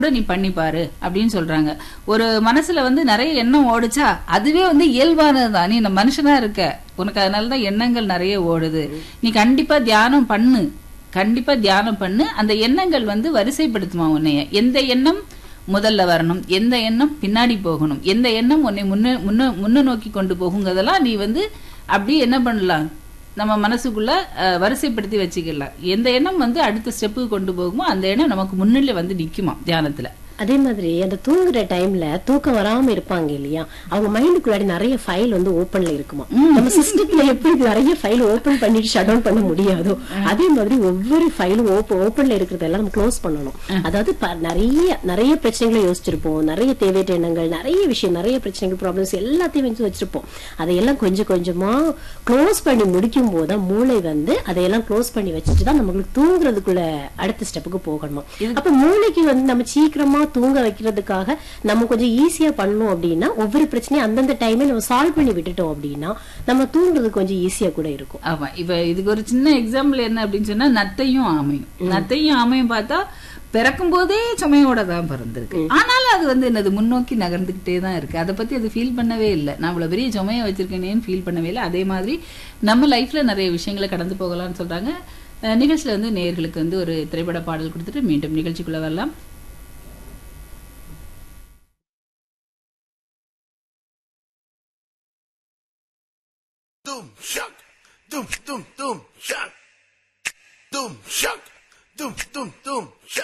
கூட நீ பண்ணி பாரு அப்படின்னு சொல்றாங்க ஒரு மனசுல வந்து நிறைய எண்ணம் ஓடுச்சா அதுவே வந்து இயல்பானதுதான் நீ இந்த மனுஷனா இருக்க உனக்கு அதனாலதான் எண்ணங்கள் நிறைய ஓடுது நீ கண்டிப்பா தியானம் பண்ணு கண்டிப்பா தியானம் பண்ணு அந்த எண்ணங்கள் வந்து வரிசைப்படுத்துமா உன்னைய எந்த எண்ணம் முதல்ல வரணும் எந்த எண்ணம் பின்னாடி போகணும் எந்த எண்ணம் உன்னை முன்ன முன்ன முன்ன நோக்கி கொண்டு போகுங்கிறதெல்லாம் நீ வந்து அப்படி என்ன பண்ணலாம் நம்ம மனசுக்குள்ள அஹ், வரிசைப்படுத்தி வச்சுக்கலாம் எந்த எண்ணம் வந்து அடுத்த ஸ்டெப்புக்கு கொண்டு போகுமோ அந்த எண்ணம் நமக்கு முன்னிலை வந்து நிக்குமா தியானத்துல அதே மாதிரி அந்த தூங்குற டைம்ல தூக்கம் வராம இருப்பாங்க இல்லையா அவங்க மைண்டுக்குள்ளாடி நிறைய ஃபைல் வந்து ஓபன்ல இருக்குமா நம்ம சிஸ்டத்துல எப்படி நிறைய ஃபைல் ஓபன் பண்ணிட்டு ஷட் டவுன் பண்ண முடியாதோ அதே மாதிரி ஒவ்வொரு ஃபைலும் ஓப்பன் ஓபன்ல இருக்கிறதெல்லாம் நம்ம க்ளோஸ் பண்ணணும் அதாவது ப- நிறைய நிறைய பிரச்சனைகளை யோசிச்சிருப்போம் நிறைய தேவையற்ற எண்ணங்கள் நிறைய விஷயம் நிறைய பிரச்சனைகள் ப்ராப்ளம்ஸ் எல்லாத்தையும் வச்சு வச்சிருப்போம் அதையெல்லாம் கொஞ்சம் கொஞ்சமா க்ளோஸ் பண்ணி முடிக்கும் போது தான் மூளை வந்து அதையெல்லாம் க்ளோஸ் பண்ணி வச்சுட்டு தான் நம்மளுக்கு தூங்குறதுக்குள்ள அடுத்த ஸ்டெப்புக்கு போகணுமா அப்ப மூளைக்கு வந்து நம்ம சீக்கிரமா தூங்க வைக்கிறதுக்காக நம்ம கொஞ்சம் ஈஸியா பண்ணணும் அப்படின்னா ஒவ்வொரு பிரச்சனையும் அந்தந்த டைமே நம்ம சால்வ் பண்ணி விட்டுட்டோம் அப்படின்னா நம்ம தூங்குறது கொஞ்சம் ஈஸியா கூட இருக்கும் ஆமா இப்ப இதுக்கு ஒரு சின்ன எக்ஸாம்பிள் என்ன அப்படின்னு சொன்னா நத்தையும் ஆமையும் நத்தையும் ஆமையும் பார்த்தா பிறக்கும் போதே சுமையோட தான் பிறந்திருக்கு ஆனாலும் அது வந்து என்னது முன்னோக்கி நகர்ந்துகிட்டே தான் இருக்கு அதை பத்தி அது ஃபீல் பண்ணவே இல்லை நான் இவ்வளவு பெரிய சுமையை வச்சிருக்கேனேன்னு ஃபீல் பண்ணவே இல்லை அதே மாதிரி நம்ம லைஃப்ல நிறைய விஷயங்களை கடந்து போகலாம்னு சொல்றாங்க அஹ் நிகழ்ச்சியில வந்து நேயர்களுக்கு வந்து ஒரு திரைப்பட பாடல் கொடுத்துட்டு மீண்டும் நிகழ்ச்சிக்குள்ள வரலாம் Doom shock, doom doom doom shock, doom shock, doom doom doom shock.